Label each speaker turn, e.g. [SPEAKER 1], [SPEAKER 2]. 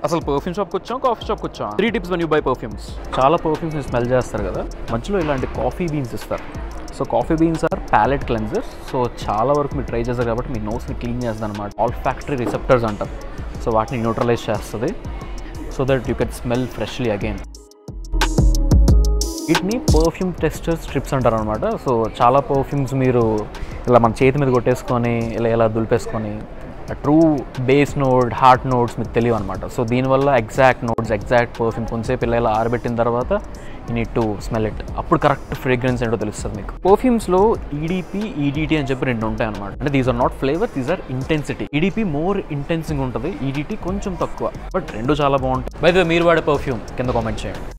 [SPEAKER 1] అసలు పర్ఫ్యూమ్ షాప్కి వచ్చాం కాఫీ షాప్కి వచ్చాం three tips one you buy perfumes చాలా పర్ఫ్యూమ్స్ స్మెల్ చేస్తారు కదా మధ్యలో ఇలాంటి కాఫీ బీన్స్ ఇస్తారు so coffee beans are palate cleansers so చాలా వరకు మీరు ట్రై చేస్తారు కాబట్టి మీ నోస్ని క్లీన్ చేస్తుంది అనమాట ఆల్ ఫ్యాక్టరీ రిసెప్టర్స్ అంటారు సో వాటిని న్యూట్రలైజ్ చేస్తుంది so that you can smell freshly again వీటిని పర్ఫ్యూమ్ టెస్టర్ స్ట్రిప్స్ అంటారు అనమాట సో చాలా పర్ఫ్యూమ్స్ మీరు ఇలా మన చేతి మీద కొట్టేసుకొని ఇలా ఇలా దులిపేసుకొని true base note heart notes మీకు తెలియవు అనమాట సో దీనివల్ల ఎగ్జాక్ట్ నోట్స్ ఎగ్జాక్ట్ పర్ఫ్యూమ్ కొంచెంసేపు ఇలా ఇలా ఆరబెట్టిన తర్వాత you need to smell it అప్పుడు కరెక్ట్ ఫ్రేగ్రెన్స్ ఏంటో తెలుస్తుంది మీకు పర్ఫ్యూమ్స్లో ఈడీపీ ఈడీటీ అని చెప్పి రెండు ఉంటాయి అనమాట అంటే these are not flavour these are intensity EDP more intensing ఉంటుంది ఈడీటీ కొంచెం తక్కువ బట్ రెండు చాలా బాగుంటాయి బై మీరు వాడే పర్ఫ్యూమ్ కింద కామెంట్ చేయండి